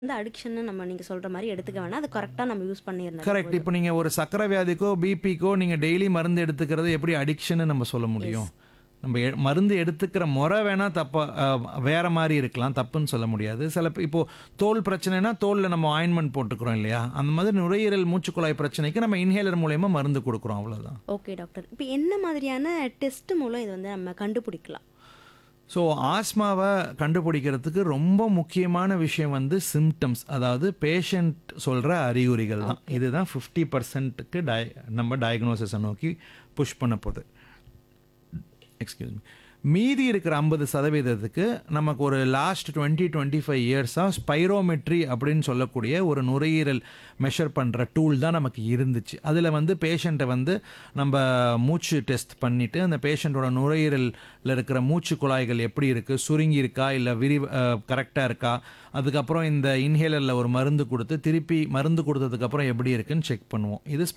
வந்து அடிக்ஷன்னு நம்ம நீங்க சொல்ற மாதிரி எடுத்துக்க வேணாம் அது கரெக்டா நம்ம யூஸ் பண்ணிருந்தோம் கரெக்ட் இப்போ நீங்கள் ஒரு சக்கரை வியாதிக்கோ பிபிக்கோ நீங்கள் டெய்லி மருந்து எடுத்துக்கிறது எப்படி அடிக்ஷன்னு நம்ம சொல்ல முடியும் நம்ம எ- மருந்து எடுத்துக்கிற முறை வேணால் தப்பா அஹ், வேற மாதிரி இருக்கலாம் தப்புன்னு சொல்ல முடியாது சில பே- இப்போ தோல் பிரச்சனைனா தோலில் நம்ம ஆயின்மெண்ட் போட்டுக்கிறோம் இல்லையா அந்த மாதிரி நுரையீரல் மூச்சுக்குழாய் பிரச்சனைக்கு நம்ம இன்ஹேலர் மூலயமா மருந்து கொடுக்குறோம் அவ்வளவுதான் ஓகே டாக்டர் இப்போ என்ன மாதிரியான டெஸ்ட் மூலம் இது வந்து நம்ம கண்டுபிடிக்கலாம் ஸோ ஆஸ்மாவை கண்டுபிடிக்கிறதுக்கு ரொம்ப முக்கியமான விஷயம் வந்து சிம்டம்ஸ் அதாவது பேஷண்ட் சொல்கிற அறிகுறிகள் தான் இதுதான் ஃபிஃப்டி பர்சன்ட்டுக்கு டய நம்ம டயக்னோசிஸை நோக்கி புஷ் பண்ண போகுது எக்ஸ்கியூஸ் மீ மீதி இருக்கிற ஐம்பது சதவீதத்துக்கு நமக்கு ஒரு லாஸ்ட் டுவெண்ட்டி டுவெண்ட்டி ஃபைவ் இயர்ஸாக ஸ்பைரோமெட்ரி அப்படின்னு சொல்லக்கூடிய ஒரு நுரையீரல் மெஷர் பண்ணுற டூல் தான் நமக்கு இருந்துச்சு அதில் வந்து பேஷண்ட்டை வந்து நம்ம மூச்சு டெஸ்ட் பண்ணிவிட்டு அந்த பேஷண்ட்டோட நுரையீரலில் இருக்கிற மூச்சு குழாய்கள் எப்படி இருக்குது சுருங்கி இருக்கா இல்லை விரி கரெக்டாக இருக்கா அதுக்கப்புறம் இந்த இன்ஹேலரில் ஒரு மருந்து கொடுத்து திருப்பி மருந்து கொடுத்ததுக்கப்புறம் எப்படி இருக்குன்னு செக் பண்ணுவோம் இது